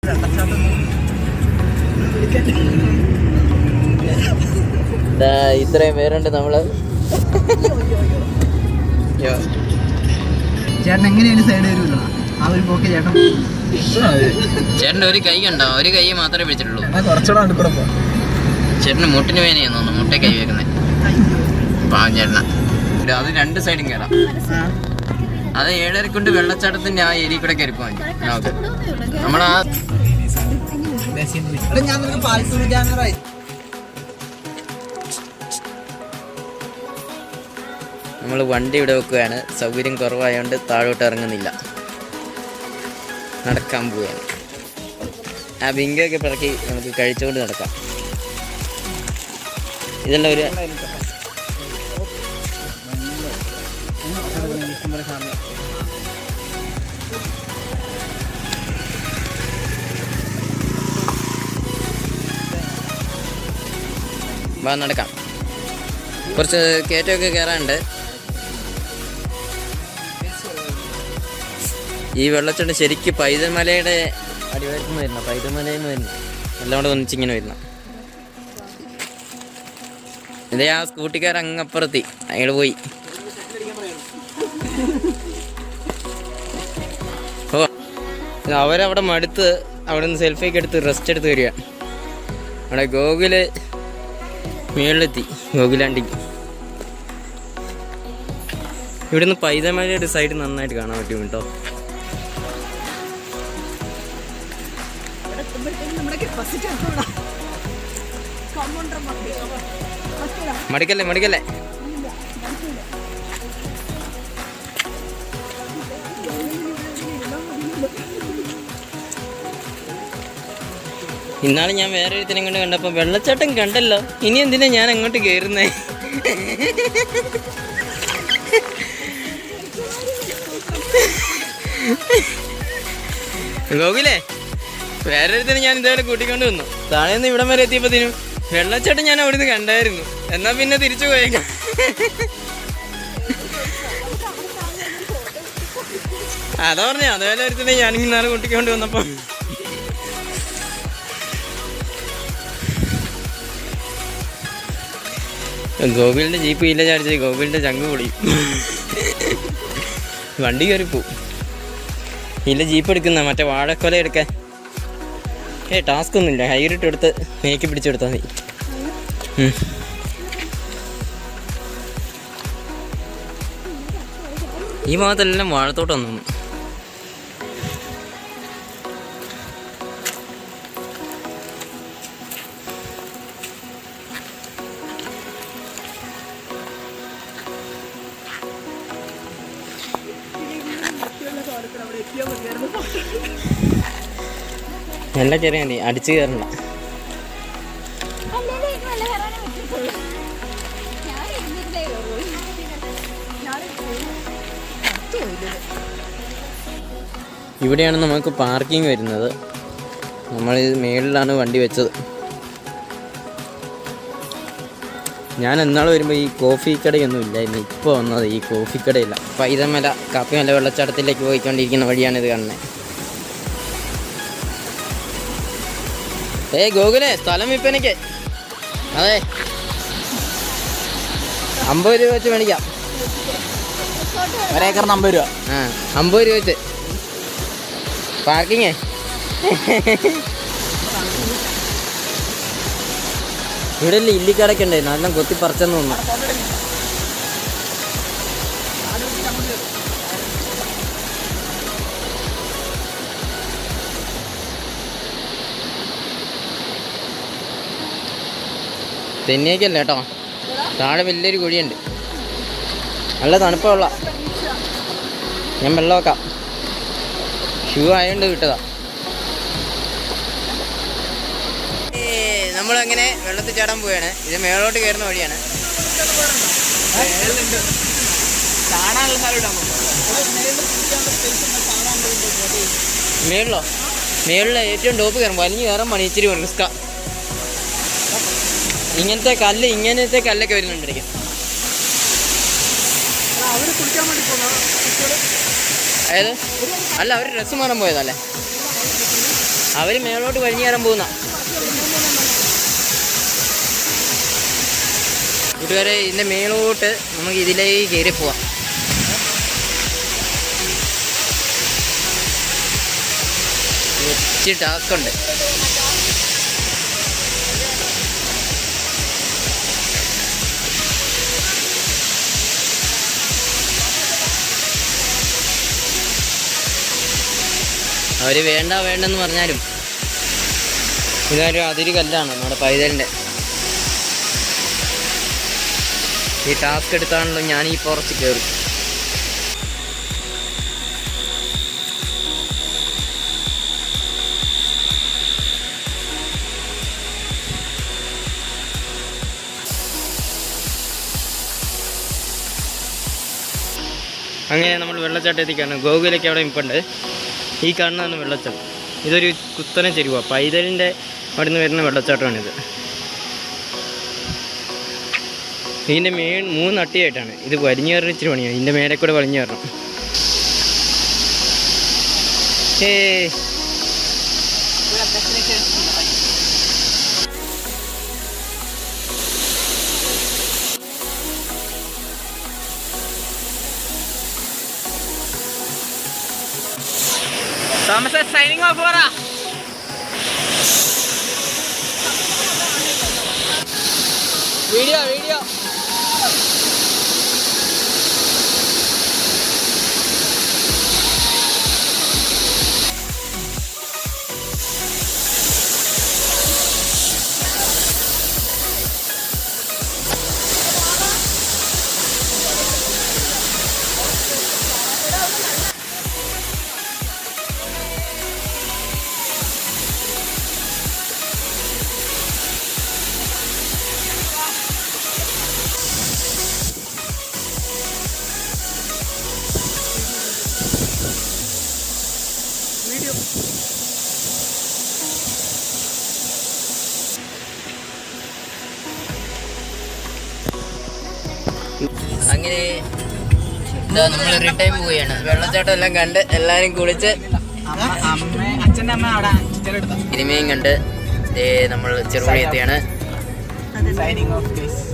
ഇത്രയും പേരുണ്ട് നമ്മള് ചേട്ടൻ എങ്ങനെയാണ് സൈഡ് വരുമല്ലോ ആ ഒരു പോക്ക് ചേട്ടൻ ചേട്ടൻ്റെ ഒരു കൈ ഉണ്ടോ ഒരു കൈ മാത്രമേ പിടിച്ചിട്ടുള്ളൂ കുറച്ചുകൂടെ അടുക്കൂടെ പോ ചേട്ടന് മുട്ടിന് വേനയാന്ന് തോന്നുന്നു മുട്ട കൈ വെക്കുന്നത് പാവം ചേട്ടന അത് രണ്ട് സൈഡും കയറാം അത് ഏഴരക്കൊണ്ട് വെള്ളച്ചാട്ടത്തിന്റെ ആ ഏരിയ കൂടെ കയറി പോകാൻ നമുക്ക് നമ്മളാ ഞാൻ നിനക്ക് പാൽസൂരി ക്യാമറ നമ്മൾ വണ്ടി ഇവിടെ വെക്കുകയാണ് സൗകര്യം കുറവായതുകൊണ്ട് താഴോട്ട് ഇറങ്ങുന്നില്ല നടക്കാൻ പോവുകയാണ് ആ ബിങ്കൊക്കെ പിറക്കി നമുക്ക് കഴിച്ചുകൊണ്ട് നടക്കാം ഇതെല്ലാം ഒരു വാ നടക്കാം കുറച്ച് കയറ്റമൊക്കെ കയറാനുണ്ട് ഈ വെള്ളച്ചാട്ടം ശരിക്ക് പൈതൽമലയുടെ അടിവാരത്ത് നിന്ന് വരുന്ന പൈതൽമലയിൽ നിന്ന് വരുന്ന എല്ലാം കൂടെ ഒന്നിച്ചിങ്ങനെ വരുന്ന ഇതേ ആ സ്കൂട്ടിക്കാർ അങ്ങപ്പുറത്തി അയാൾ പോയി ഓ ഇത് അവരവിടെ മടുത്ത് അവിടെ നിന്ന് സെൽഫിയൊക്കെ എടുത്ത് റെസ്റ്റ് എടുത്ത് വരിക അവിടെ ഗോകുല് മേളിലെത്തി ഗോകുലാണ്ടി ഇവിടുന്ന് പൈതമലയുടെ സൈഡ് നന്നായിട്ട് കാണാൻ പറ്റും കേട്ടോ മടിക്കല്ലേ മടിക്കല്ലേ ഇന്നാള് ഞാൻ വേറെ ഒരുത്തിനെ കൊണ്ട് കണ്ടപ്പോ വെള്ളച്ചാട്ടം കണ്ടല്ലോ ഇനി എന്തിനാ ഞാൻ അങ്ങോട്ട് കേറുന്നേ ഗോകുലേ വേറെ ഒരുത്തിനെ ഞാൻ ഇതേപോലെ കൂട്ടിക്കൊണ്ട് വന്നു താഴെ നിന്ന് ഇവിടം വരെ എത്തിയപ്പോഴത്തേനും വെള്ളച്ചാട്ടം ഞാൻ അവിടുന്ന് കണ്ടായിരുന്നു എന്നാ പിന്നെ തിരിച്ചു പോയേക്കാം അതാ പറഞ്ഞ അതേപോലെ ഒരുത്തിനെ ഞാനിങ്ങനെ നാളെ കൂട്ടിക്കൊണ്ട് വന്നപ്പോ ഗോകുലിന്റെ ജീപ്പ് ഇല്ല ചാടിച്ചത് ഗോകുലിന്റെ ചങ്ക് പൊളി വണ്ടി കയറി പോവും ഇല്ല ജീപ്പ് എടുക്കുന്ന മറ്റേ വാഴക്കൊല എടുക്കാൻ ഏ ടാസ്ക് ഒന്നുമില്ല ഹൈറിട്ട് എടുത്ത് മേക്കി പിടിച്ചെടുത്താൽ മതി ഉം. ഈ ഭാഗത്തെല്ലാം വാഴത്തോട്ടം തോന്നുന്നു നല്ല ചെറിയ മതി അടിച്ചു കയറണ്ട ഇവിടെയാണ് നമുക്ക് പാർക്കിംഗ് വരുന്നത് നമ്മൾ മേളിലാണ് വണ്ടി വെച്ചത് ഞാൻ എന്നാൾ വരുമ്പോൾ ഈ കോഫി കടയൊന്നും ഇല്ലായിരുന്നു ഇപ്പോൾ വന്നത് ഈ കോഫി കടയില്ല പൈതമല കാപ്പിമല വെള്ളച്ചാട്ടത്തിലേക്ക് പോയിക്കൊണ്ടിരിക്കുന്ന വഴിയാണ് ഇത് കാണുന്നത് ഏയ് ഗോകുലേ സ്ഥലം വിൽപ്പനയ്ക്ക് അതെ അമ്പത് രൂപ വെച്ച് മേടിക്കാം ഒരേക്കറിന് അമ്പത് രൂപ ആ അമ്പത് രൂപ വെച്ച് പാർക്കിങ്ങേ ഇവിടെ അല്ലേ ഇല്ലിക്കടയ്ക്ക് ഉണ്ടായിരുന്നു അതെല്ലാം കൊത്തി പറിച്ചെന്ന് തോന്നുന്നു തെന്നിയേക്കല്ല കേട്ടോ താഴെ വലിയൊരു കുഴിയുണ്ട് നല്ല തണുപ്പുള്ള ഞാൻ വെള്ളം വെക്കാം ഷൂ ആയതുകൊണ്ട് വിട്ടതാ നമ്മളങ്ങനെ വെള്ളത്തിൽ ചാടാൻ പോവുകയാണ് ഇത് മേളോട്ട് കയറുന്ന വഴിയാണ് കാണാനുള്ള സ്ഥലം ഇടാൻ മേളിലോ മേളിലെ ഏറ്റവും ടോപ്പ് കയറും വലിഞ്ഞ് കയറാൻ പണി ഇച്ചിരി റിസ്ക ഇങ്ങനത്തെ കല്ല് ഇങ്ങനത്തെ കല്ലൊക്കെ വരുന്നുണ്ടിരിക്കും അവര് കുളിക്കാൻ വേണ്ടി പോകുന്ന അതായത് അല്ല അവർ ഡ്രസ്സ് മാറാൻ പോയതല്ലേ അവര് മേളോട്ട് വലിഞ്ഞു കയറാൻ പോകുന്ന കൂട്ടുകാരെ ഇതിന്റെ മേളോട്ട് നമുക്ക് ഇതിലേക്ക് കയറി പോവാം ഇച്ചിരി ടാസ്ക് ഉണ്ട് അവര് വേണ്ട വേണ്ടെന്ന് പറഞ്ഞാലും ഇതൊരു അതിര് കല്ലാണ് നമ്മുടെ പൈതലിന്റെ ഈ ടാസ്ക് എടുത്താണല്ലോ ഞാൻ ഈ പുറത്ത് കയറി അങ്ങനെ നമ്മൾ വെള്ളച്ചാട്ടത്തേക്കാണ് ഗോകുലൊക്കെ അവിടെ നിൽപ്പുണ്ട് ഈ കാണുന്നതാണ് വെള്ളച്ചാട്ടം ഇതൊരു കുത്തനെ ചെരുവ പൈതലിൻ്റെ അവിടെ നിന്ന് വരുന്ന വെള്ളച്ചാട്ടമാണിത് ഇതിൻ്റെ മേ മൂന്ന് അട്ടിയായിട്ടാണ് ഇത് വലിഞ്ഞു കയറി ഇച്ചിരി പണിയാണ് ഇതിൻ്റെ മേലെ കൂടെ വലിഞ്ഞു കയറണം ഏ താമസ സൈനിങ് ഓഫ് പറ വീഡിയോ വീഡിയോ അങ്ങനെ ഇതാ നമ്മൾ റിട്ടേൺ പോവുകയാണ് വെള്ളച്ചാട്ടം എല്ലാം കണ്ട് എല്ലാരും കുളിച്ച് അമ്മ അച്ഛൻ്റെ അമ്മ അവിടെ അച്ഛനെടുത്ത ഇനിമയും കണ്ട് ദേ നമ്മൾ ചെറുപുഴ എത്തിയാണ് സൈനിങ് ഓഫ് കേസ്